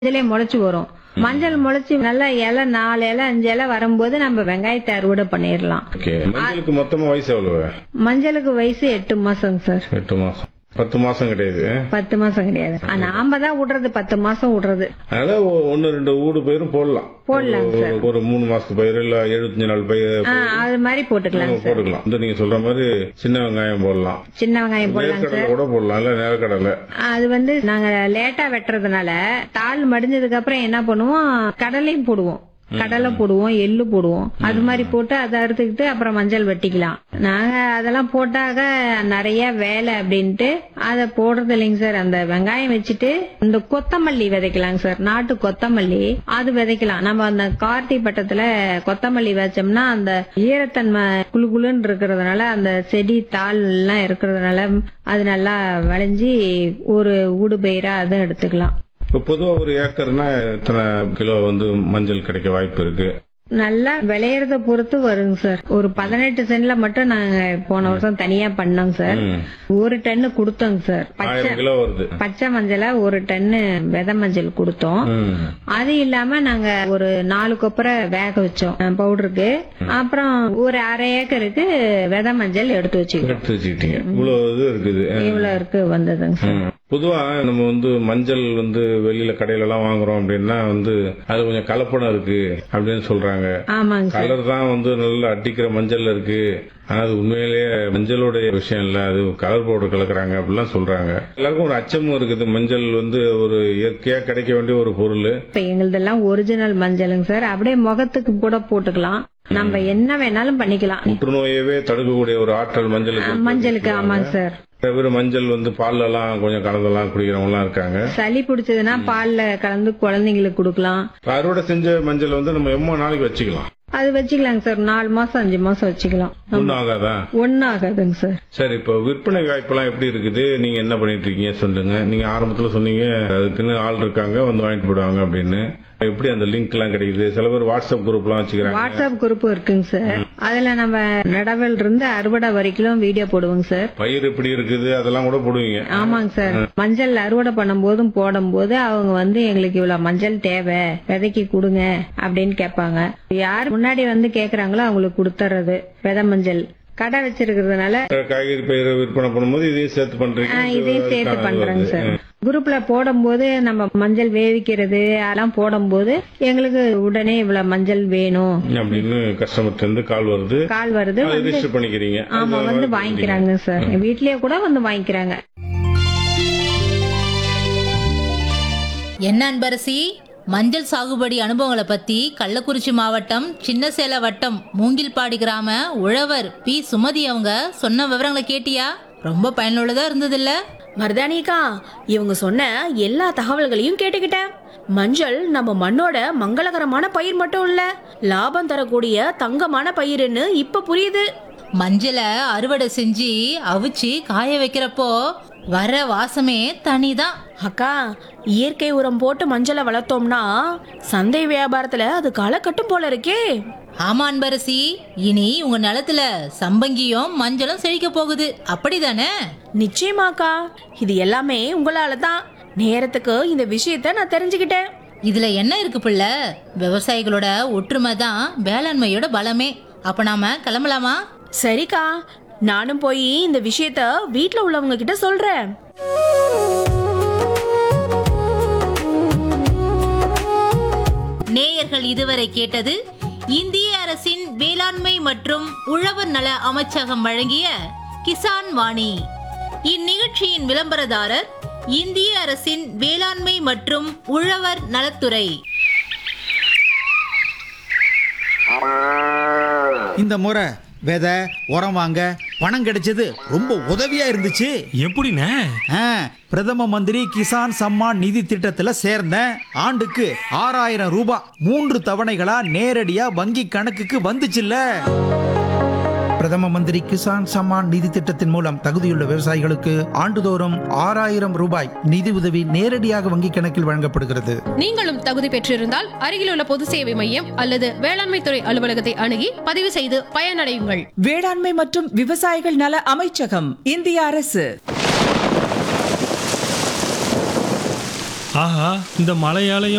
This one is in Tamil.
இதுலயே முளைச்சு வரும் மஞ்சள் முளைச்சு நல்லா இலை நாலு இலை அஞ்சு இலை வரும்போது நம்ம வெங்காயத்தை அறுவடை பண்ணிடலாம் ஓகே மஞ்சளுக்கு மொத்தமா வயசு எவ்வளவு மஞ்சளுக்கு வயசு எட்டு மாசங்க சார் எட்டு மாசம் பத்து மாசம் கிடையாது பத்து மாசம் கிடையாது ஆ, நாம தான் விடுறது பத்து மாசம் விடுறது அதனால ஒ- ஒண்ணு ரெண்டு ஊடு பயிரும் போடலாம் போடலாம் ஒரு- ஒரு மூணு மாசத்து பயிர் இல்ல எழுபத்தஞ்சு நாள் பயிர் ஆ, அது மாதிரி போட்டுக்கலாம் சார் போட்டுக்கலாம் இந்த நீங்க சொல்ற மாதிரி சின்ன வெங்காயம் போடலாம் சின்ன வெங்காயம் போடலாம் நேர்கடலை கூட போடலாம் இல்ல நேர்கடலை அது வந்து நாங்க லேட்டா வெட்டுறதுனால தாள் மடிஞ்சதுக்கு அப்புறம் என்ன பண்ணுவோம் கடலையும் போடுவோம் கடலை போடுவோம் எள்ளு போடுவோம் அது மாதிரி போட்டு அதை அறுத்துக்கிட்டு அப்புறம் மஞ்சள் வெட்டிக்கலாம் நாங்க அதெல்லாம் போட்டாக நிறைய வேலை அப்படின்ட்டு அதை போடுறது இல்லைங்க சார் அந்த வெங்காயம் வச்சுட்டு இந்த கொத்தமல்லி விதைக்கலாங்க சார் நாட்டு கொத்தமல்லி அது விதைக்கலாம் நம்ம அந்த கார்த்தி பட்டத்துல கொத்தமல்லி வச்சோம்னா அந்த ஈரத்தன்மை குளு குளுன்னு இருக்கிறதுனால அந்த செடி தாள் எல்லாம் இருக்கிறதுனால அது நல்லா விளைஞ்சி ஒரு ஊடுபயிரா அதை எடுத்துக்கலாம் இப்ப பொதுவா ஒரு ஏக்கர்னா எத்தனை கிலோ வந்து மஞ்சள் கிடைக்க வாய்ப்பு இருக்கு நல்லா விளையறத பொறுத்து வருங்க சார் ஒரு பதினெட்டு சென்ட்ல மட்டும் நாங்க போன வருஷம் தனியா பண்ணோங்க சார் ம். ஒரு டன்னு கொடுத்தோங்க சார் பச்சை ஆயிரம் கிலோ வருது பச்சை மஞ்சளை ஒரு டன்னு விதை மஞ்சள் கொடுத்தோம் ம். அது இல்லாம நாங்க ஒரு நாலு கொப்பரை வேக வச்சோம் அஹ், பவுடருக்கு அப்புறம் ஒரு அரை ஏக்கருக்கு விதை மஞ்சள் எடுத்து வச்சுக்கிட்டோம் எடுத்து வச்சுக்கிட்டீங்க இவ்வளவு இது இருக்குது இவ்வளவு இருக்கு வந்ததுங்க சார் ம். பொதுவா நம்ம வந்து மஞ்சள் வந்து வெளியில கடையில எல்லாம் வாங்குறோம் அப்படின்னா வந்து அது கொஞ்சம் கலப்படம் இருக்கு அப்படின்னு சொல்றாங்க ஆமாங்க சார் கலர் தான் வந்து நல்லா அடிக்கிற மஞ்சள்ல இருக்கு ஆனா அது உண்மையிலேயே மஞ்சளுடைய விஷயம் இல்ல அது கலர் பவுடர் கலக்குறாங்க அப்படிலாம் சொல்றாங்க எல்லாருக்கும் ஒரு அச்சமும் இருக்குது மஞ்சள் வந்து ஒரு இயற்கையா கிடைக்க வேண்டிய ஒரு பொருள் இப்ப எங்களுதெல்லாம் ஒரிஜினல் மஞ்சளுங்க சார் அப்படியே முகத்துக்கு கூட போட்டுக்கலாம் நம்ம என்ன வேணாலும் பண்ணிக்கலாம் புற்றுநோயவே தடுக்கக்கூடிய ஒரு ஆற்றல் மஞ்சளுக்கு இருக்கு. மஞ்சளுக்கு ஆமாங்க சார் சில பேர் மஞ்சள் வந்து பால்ல எல்லாம் கொஞ்சம் கலந்தெல்லாம் குடிக்கிறவங்க எல்லாம் இருக்காங்க சளி பிடிச்சதுன்னா பால்ல கலந்து குழந்தைங்களுக்கு கொடுக்கலாம் இப்ப அறுவடை செஞ்ச மஞ்சள் வந்து நம்ம எவ்வளவு நாளைக்கு வச்சுக்கலாம் அது வச்சுக்கலாங்க சார் நாலு மாசம் அஞ்சு மாசம் வச்சுக்கலாம் ஒன்னும் ஆகாதா ஒன்னும் ஆகாதுங்க சார் சரி இப்போ விற்பனை வாய்ப்பெல்லாம் எப்படி இருக்குது நீங்க என்ன பண்ணிட்டு இருக்கீங்க சொல்லுங்க நீங்க ஆரம்பத்துல சொன்னீங்க அதுக்குன்னு ஆள் இருக்காங்க வந்து வாங்கிட்டு போயிடுவாங்க அப்படின்னு எப்படி அந்த லிங்க் எல்லாம் கிடைக்குது சில பேர் வாட்ஸ்அப் குரூப் எல்லாம் வச்சுக்கிறாங்க வாட்ஸ்அப் குரூப் இருக்குங்க சார் அதுல நம்ம நடவல் இருந்து அறுவடை வரைக்கும் வீடியோ போடுவோங்க சார் பயிர் எப்படி இருக்குது அதெல்லாம் கூட போடுவீங்க ஆமாங்க சார் மஞ்சள் அறுவடை பண்ணும் போதும் போடும் போது அவங்க வந்து எங்களுக்கு இவ்வளவு மஞ்சள் தேவை விதைக்கு கொடுங்க அப்படின்னு கேட்பாங்க யார் முன்னாடி வந்து கேக்குறாங்களோ அவங்களுக்கு கொடுத்துறது விதை மஞ்சள் கடை வச்சிருக்கிறதுனால காய்கறி பயிர் விற்பனை பண்ணும்போது இதையும் சேர்த்து ஆ, பண்றீங்க இதையும் சேர்த்து பண்றேங்க சார் குரூப்ல போடும்போது நம்ம மஞ்சள் வேவிக்கிறது அதெல்லாம் போடும்போது எங்களுக்கு உடனே இவ்வளவு மஞ்சள் வேணும் அப்படின்னு கஸ்டமர்ட்ட இருந்து கால் வருது கால் வருது அதை ரிஜிஸ்டர் பண்ணிக்கிறீங்க ஆமா அந்த வந்து மாதிரி வாங்கிக்கிறாங்க சார் வீட்லயே கூட வந்து வாங்கிக்கிறாங்க என்ன அன்பரசி மஞ்சள் சாகுபடி அனுபவங்களை பத்தி கள்ளக்குறிச்சி மாவட்டம் சின்னசேல வட்டம் மூங்கில்பாடி கிராம உழவர் பி சுமதி அவங்க சொன்ன விவரங்களை கேட்டியா ரொம்ப பயனுள்ளதா இருந்ததுல்ல மருதானிக்கா இவங்க சொன்ன எல்லா தகவல்களையும் கேட்டுக்கிட்டேன் மஞ்சள் நம்ம மண்ணோட மங்களகரமான பயிர் மட்டும் இல்ல லாபம் தரக்கூடிய தங்கமான பயிருன்னு இப்ப புரியுது மஞ்சளை அறுவடை செஞ்சு அவிச்சு காய வைக்கிறப்போ வர வாசமே தனிதான் அக்கா இயற்கை உரம் போட்டு மஞ்சளை வளர்த்தோம்னா சந்தை வியாபாரத்துல அது களை கட்டும் போல இருக்கே ஆமா அன்பரசி இனி உங்க நிலத்துல சம்பங்கியும் மஞ்சளும் செழிக்க போகுது அப்படிதானே நிச்சயமாக்கா இது எல்லாமே உங்களால தான் நேரத்துக்கு இந்த விஷயத்த நான் தெரிஞ்சுக்கிட்டேன் இதுல என்ன இருக்கு பிள்ளை விவசாயிகளோட ஒற்றுமை தான் வேளாண்மையோட பலமே அப்ப நாம கிளம்பலாமா சரிக்கா நானும் போய் இந்த விஷயத்த வீட்ல உள்ளவங்க கிட்ட சொல்றேன் நேயர்கள் இதுவரை கேட்டது இந்திய அரசின் வேளாண்மை மற்றும் உழவர் நல அமைச்சகம் வழங்கிய கிசான் வாணி இந்நிகழ்ச்சியின் விளம்பரதாரர் இந்திய அரசின் வேளாண்மை மற்றும் உழவர் நலத்துறை இந்த முறை விதை உரம் வாங்க பணம் கிடைச்சது ரொம்ப உதவியா இருந்துச்சு எப்படிண்ணே ஆ, பிரதம மந்திரி கிசான் சம்மான் நிதி திட்டத்துல சேர்ந்தேன் ஆண்டுக்கு ஆறாயிரம் ரூபாய் மூன்று தவணைகளா நேரடியா வங்கி கணக்குக்கு வந்துச்சுல்ல பிரதம மந்திரி கிசான் சம்மான் நிதி திட்டத்தின் மூலம் தகுதியுள்ள விவசாயிகளுக்கு ஆண்டுதோறும் ஆறாயிரம் ரூபாய் நிதி உதவி நேரடியாக வங்கிக் கணக்கில் வழங்கப்படுகிறது நீங்களும் தகுதி பெற்றிருந்தால் அருகிலுள்ள பொது சேவை மையம் அல்லது வேளாண்மை துறை அலுவலகத்தை அணுகி பதிவு செய்து பயனடையுங்கள் வேளாண்மை மற்றும் விவசாயிகள் நல அமைச்சகம் இந்திய அரசு ஆஹா இந்த மழையாலையும்